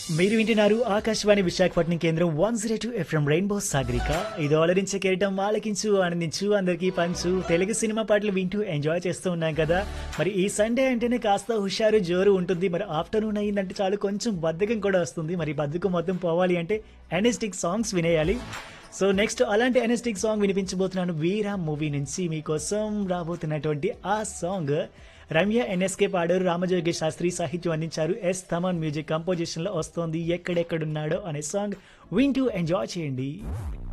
మీరు వింటున్నారు ఆకాశవాణి విశాఖపట్నం కేంద్రం one zero two FM rainbow Sagarika ఇది ఆలరించే కేరటం ఆలకించు ఆనందించు అందరికీ పంచు తెలుగు సినిమా పాటలు వింటూ ఎంజాయ్ చేస్తూ ఉన్నాం కదా మరి ఈ సండే అంటేనే కాస్త హుషారు జోరు ఉంటుంది మరి ఆఫ్టర్నూన్ అయిందంటే చాలు కొంచెం బద్ధకం కూడా వస్తుంది మరి బద్ధకం మొత్తం పోవాలి అంటే ఎనెస్టిక్ సాంగ్స్ వినేయాలి సో నెక్స్ట్ అలాంటి ఎనెస్టిక్ సాంగ్ వినిపించబోతున్నాను వీరా మూవీ నుంచి మీకోసం రాబోతున్నటువంటి ఆ సాంగ్ రమ్య ఎన్ఎస్కే పాడారు రామజోగి శాస్త్రి సాహిత్యం అందించారు ఎస్ థమన్ మ్యూజిక్ కంపోజిషన్ లో వస్తోంది ఎక్కడెక్కడున్నాడో అనే సాంగ్ వింటూ ఎంజాయ్ చేయండి